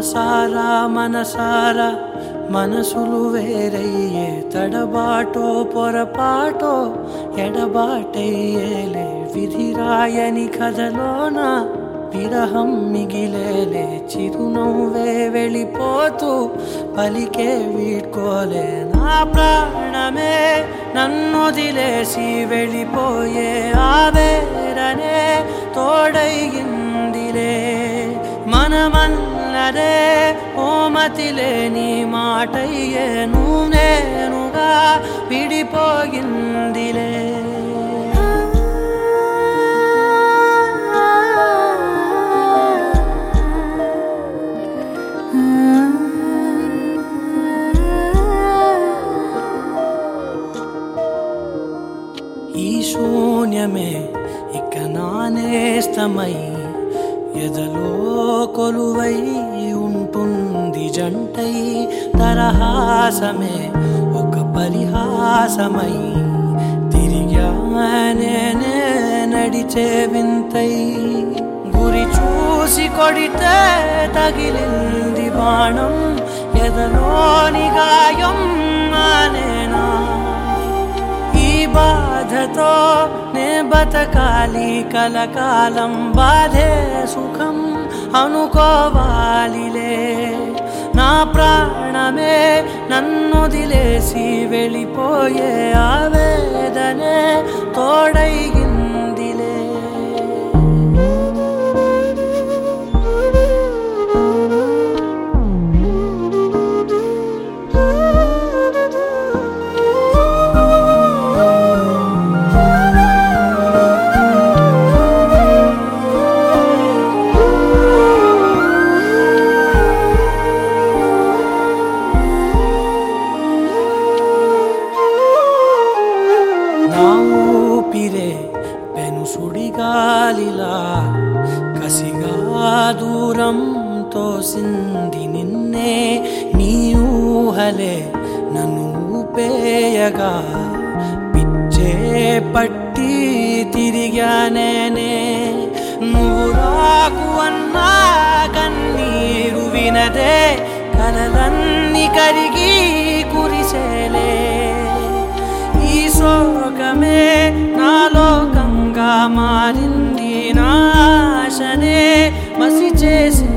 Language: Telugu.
మనసారా మనసారా మనసులు వేరయ్యే తడబాటో పొరపాటో ఎడబాటయ్యేలే విధిరాయని కథలోన విరహం మిగిలేలే చిరునవ్వే వెళ్ళిపోతూ పలికే వీడ్కోలే నా ప్రాణమే నన్నొదిలేసి వెళ్ళిపోయే ఆవేరనే తోడైందిలే మనమన్నదే ఓమతిలే నీ మాటయ్యే నువ్వు నేనుగా విడిపోయిందిలే ఈ శూన్యమే ఇక నానేస్తమై ఎదలో కొలువై ఉంటుంది జంటై తరహాసమే ఒక పరిహాసమై తిరిగానే నడిచే వింతై గురి చూసి కొడితే తగిలింది బాణం ఎదలోని గాయం మానేనా ఈ బాధతో నే బతకాలి కలకాలం బాధే సుఖం అనుకోవాలిలే నా ప్రాణమే నన్నొదిలేసి వెళ్ళిపోయే ఆవేదనే తోడైందిలే నా ఊపిరే పెను సుడిగాలిలా కసిగా దూరం తోసింది నిన్నే నీ ఊహలే నన్ను ఊపేయగా పిచ్చే పట్టి తిరిగానేనే నువ్వు రాకు అన్నా కన్నీరు వినదే కలలన్నీ కరిగి కురిసేలే ఈ శోకమే నా లోకంగా మారింది నాశనే మసి చేసి